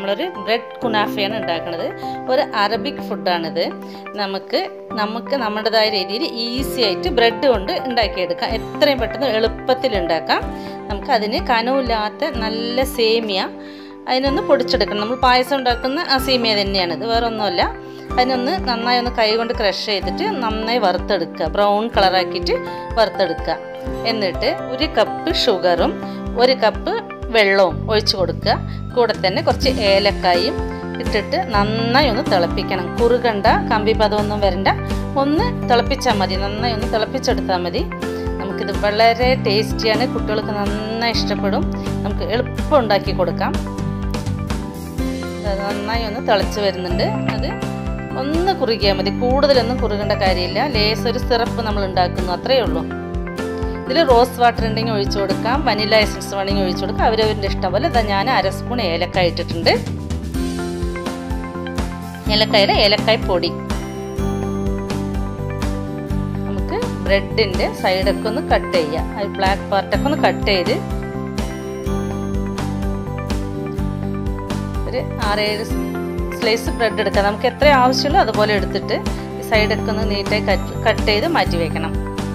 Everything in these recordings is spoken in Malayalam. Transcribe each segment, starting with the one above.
നമ്മളൊരു ബ്രെഡ് കുനാഫയാണ് ഉണ്ടാക്കുന്നത് ഒരു അറബിക് ഫുഡാണിത് നമുക്ക് നമുക്ക് നമ്മുടേതായ രീതിയിൽ ഈസി ആയിട്ട് ബ്രെഡ് കൊണ്ട് ഉണ്ടാക്കിയെടുക്കാം എത്രയും പെട്ടെന്ന് എളുപ്പത്തിൽ ഉണ്ടാക്കാം നമുക്ക് അതിന് കനവില്ലാത്ത നല്ല സേമിയ അതിനൊന്ന് പൊടിച്ചെടുക്കണം നമ്മൾ പായസം ഉണ്ടാക്കുന്ന ആ സേമിയ തന്നെയാണിത് വേറെ ഒന്നുമല്ല അതിനൊന്ന് നന്നായി ഒന്ന് കൈ കൊണ്ട് ക്രഷ് ചെയ്തിട്ട് നന്നായി വറുത്തെടുക്കുക ബ്രൗൺ കളറാക്കിയിട്ട് വറുത്തെടുക്കുക എന്നിട്ട് ഒരു കപ്പ് ഷുഗറും ഒരു കപ്പ് വെള്ളവും ഒഴിച്ചു കൊടുക്കുക കൂടെ തന്നെ കുറച്ച് ഏലക്കായും ഇട്ടിട്ട് നന്നായി ഒന്ന് തിളപ്പിക്കണം കുറുകണ്ട കമ്പി പദമൊന്നും വരണ്ട ഒന്ന് തിളപ്പിച്ചാൽ മതി നന്നായി ഒന്ന് തിളപ്പിച്ചെടുത്താൽ മതി നമുക്കിത് വളരെ ടേസ്റ്റിയാണ് കുട്ടികൾക്ക് നന്നായി ഇഷ്ടപ്പെടും നമുക്ക് എളുപ്പം ഉണ്ടാക്കി കൊടുക്കാം അത് നന്നായി ഒന്ന് തിളച്ച് വരുന്നുണ്ട് അത് ഒന്ന് കുറുകിയാൽ മതി കൂടുതലൊന്നും കുറുകേണ്ട കാര്യമില്ല ലേസ് ഒരു സിറപ്പ് നമ്മൾ ഉണ്ടാക്കുന്നു അത്രയേ ഉള്ളൂ ഇതിൽ റോസ് വാട്ടർ ഉണ്ടെങ്കിൽ ഒഴിച്ചു കൊടുക്കാം വനില എസൻസ് വേണമെങ്കിൽ ഒഴിച്ചു കൊടുക്കാം അവരവരുടെ ഇഷ്ടം പോലെ ഇതാ ഞാൻ അര സ്പൂൺ ഏലക്കായ ഇട്ടിട്ടുണ്ട് ഏലക്കായുടെ ഏലക്കായ പൊടി നമുക്ക് ബ്രെഡിൻ്റെ സൈഡൊക്കെ ഒന്ന് കട്ട് ചെയ്യാം അത് ബ്ലാക്ക് പാർട്ടൊക്കെ ഒന്ന് കട്ട് ചെയ്ത് ഒരു ആറേഴ് സ്ലൈസ് ബ്രെഡ് എടുക്കാം നമുക്ക് എത്ര ആവശ്യമുള്ളൂ അതുപോലെ എടുത്തിട്ട് ഈ സൈഡൊക്കെ ഒന്ന് നീറ്റായി കട്ട് കട്ട് ചെയ്ത് മാറ്റി വെക്കണം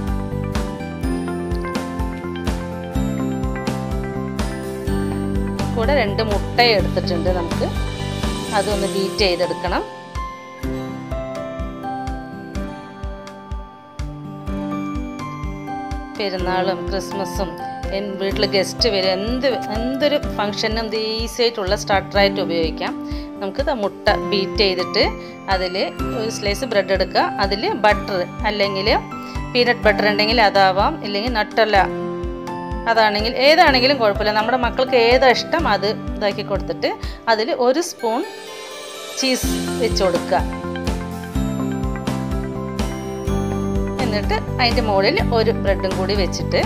കൂടെ രണ്ട് മുട്ട എടുത്തിട്ടുണ്ട് നമുക്ക് അതൊന്ന് ബീറ്റ് ചെയ്തെടുക്കണം പെരുന്നാളും ക്രിസ്മസും വീട്ടിൽ ഗസ്റ്റ് വരും എന്ത് എന്തൊരു ഫങ്ഷനും എന്ത് ഈസി ആയിട്ടുള്ള സ്റ്റാർട്ടറായിട്ട് ഉപയോഗിക്കാം നമുക്ക് മുട്ട ബീറ്റ് ചെയ്തിട്ട് അതിൽ ഒരു സ്ലൈസ് ബ്രെഡ് എടുക്കുക അതിൽ ബട്ടർ അല്ലെങ്കിൽ പീനട്ട് ബട്ടർ ഉണ്ടെങ്കിൽ അതാവാം ഇല്ലെങ്കിൽ നട്ടല്ല അതാണെങ്കിൽ ഏതാണെങ്കിലും കുഴപ്പമില്ല നമ്മുടെ മക്കൾക്ക് ഏതാ ഇഷ്ടം അത് ഇതാക്കി കൊടുത്തിട്ട് അതിൽ ഒരു സ്പൂൺ ചീസ് വെച്ച് കൊടുക്കുക എന്നിട്ട് അതിൻ്റെ മുകളിൽ ഒരു ബ്രെഡും കൂടി വെച്ചിട്ട്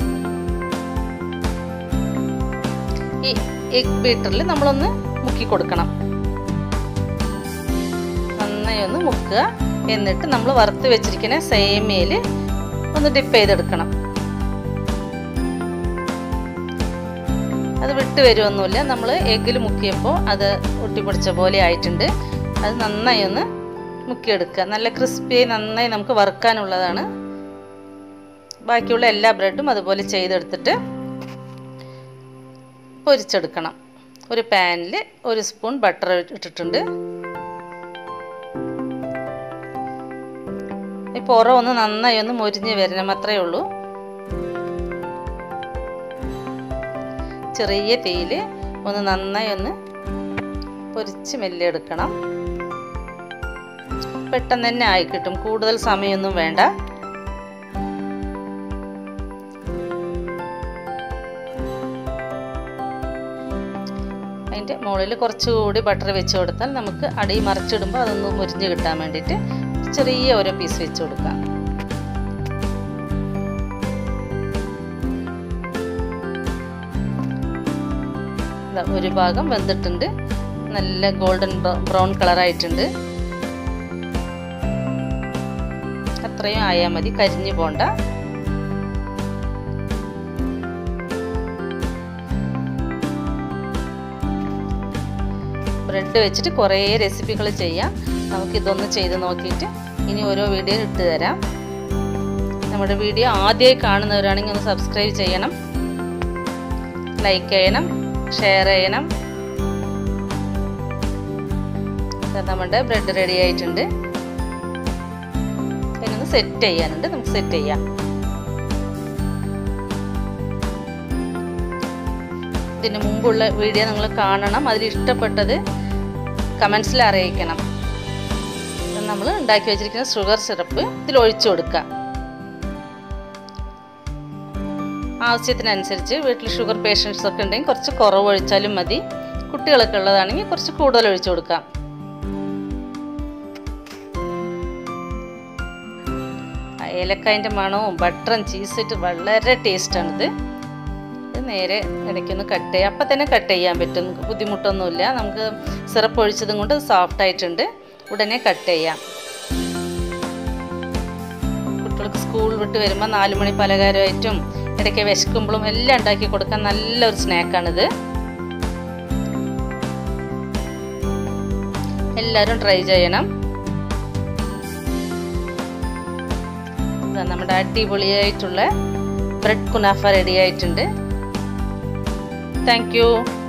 ഈ എഗ് ബീറ്ററിൽ നമ്മളൊന്ന് മുക്കി കൊടുക്കണം നന്നായി ഒന്ന് മുക്കുക എന്നിട്ട് നമ്മൾ വറുത്ത് വെച്ചിരിക്കുന്ന സേമിയയിൽ ഒന്ന് ഡിപ്പ് ചെയ്തെടുക്കണം അത് വിട്ട് വരുമൊന്നുമില്ല നമ്മൾ എഗ്ഗിൽ മുക്കിയപ്പോൾ അത് ഒട്ടിപ്പിടിച്ച പോലെ ആയിട്ടുണ്ട് അത് നന്നായി ഒന്ന് മുക്കിയെടുക്കുക നല്ല ക്രിസ്പി നന്നായി നമുക്ക് വറുക്കാനുള്ളതാണ് ബാക്കിയുള്ള എല്ലാ ബ്രെഡും അതുപോലെ ചെയ്തെടുത്തിട്ട് പൊരിച്ചെടുക്കണം ഒരു പാനിൽ ഒരു സ്പൂൺ ബട്ടർ ഇട്ടിട്ടുണ്ട് ഈ പുറം ഒന്ന് നന്നായി ഒന്ന് മൊരിഞ്ഞ് വരണം അത്രയേ ഉള്ളൂ ചെറിയ തീയിൽ ഒന്ന് നന്നായി ഒന്ന് പൊരിച്ച് മെല്ലെ എടുക്കണം പെട്ടെന്ന് തന്നെ ആയി കിട്ടും കൂടുതൽ സമയമൊന്നും വേണ്ട അതിൻ്റെ മുകളിൽ കുറച്ചുകൂടി ബട്ടർ വെച്ച് കൊടുത്താൽ നമുക്ക് അടി മറിച്ചിടുമ്പോൾ അതൊന്ന് മുരിഞ്ഞ് കിട്ടാൻ വേണ്ടിയിട്ട് ചെറിയ ഓരോ പീസ് വെച്ച് കൊടുക്കാം ഒരു ഭാഗം വെന്തിട്ടുണ്ട് നല്ല ഗോൾഡൻ ബ്രൗൺ കളറായിട്ടുണ്ട് അത്രയും ആയാൽ മതി കരിഞ്ഞു പോണ്ട ബ്രെഡ് വെച്ചിട്ട് കുറേ റെസിപ്പികൾ ചെയ്യാം നമുക്കിതൊന്ന് ചെയ്ത് നോക്കിയിട്ട് ഇനി ഓരോ വീഡിയോ ഇട്ട് തരാം നമ്മുടെ വീഡിയോ ആദ്യമായി കാണുന്നവരാണെങ്കിൽ ഒന്ന് സബ്സ്ക്രൈബ് ചെയ്യണം ലൈക്ക് ചെയ്യണം ഷെയർ ചെയ്യണം നമ്മുടെ ബ്രെഡ് റെഡി ആയിട്ടുണ്ട് അതിനൊന്ന് സെറ്റ് ചെയ്യാനുണ്ട് നമുക്ക് സെറ്റ് ചെയ്യാം ഇതിന് മുമ്പുള്ള വീഡിയോ നിങ്ങൾ കാണണം അതിൽ ഇഷ്ടപ്പെട്ടത് കമൻസിൽ അറിയിക്കണം നമ്മൾ ഉണ്ടാക്കി വെച്ചിരിക്കുന്ന ഷുഗർ സിറപ്പ് ഇതിൽ ഒഴിച്ചു കൊടുക്കുക ആവശ്യത്തിനനുസരിച്ച് വീട്ടിൽ ഷുഗർ പേഷ്യൻസ് ഒക്കെ ഉണ്ടെങ്കിൽ കുറച്ച് കുറവ് ഒഴിച്ചാലും മതി കുട്ടികളൊക്കെ ഉള്ളതാണെങ്കിൽ കുറച്ച് കൂടുതൽ ഒഴിച്ചു കൊടുക്കാം ഏലക്കായൻ്റെ മണവും ബട്ടറും ചീസിട്ട് വളരെ ടേസ്റ്റാണിത് ഇത് നേരെ ഇടയ്ക്കൊന്ന് കട്ട് ചെയ്യാം അപ്പം തന്നെ കട്ട് ചെയ്യാൻ പറ്റും ബുദ്ധിമുട്ടൊന്നുമില്ല നമുക്ക് സിറപ്പ് ഒഴിച്ചതും കൊണ്ട് സോഫ്റ്റ് ആയിട്ടുണ്ട് ഉടനെ കട്ട് ചെയ്യാം കുട്ടികൾക്ക് സ്കൂൾ വിട്ട് വരുമ്പോൾ നാല് മണി പലഹാരമായിട്ടും ഇടയ്ക്ക് വിശക്കുമ്പോഴും എല്ലാം ഉണ്ടാക്കി കൊടുക്കാൻ നല്ലൊരു സ്നാക്കാണിത് എല്ലാവരും ട്രൈ ചെയ്യണം നമ്മുടെ അടിപൊളിയായിട്ടുള്ള ബ്രെഡ് കുനാഫ റെഡി ആയിട്ടുണ്ട് താങ്ക് യു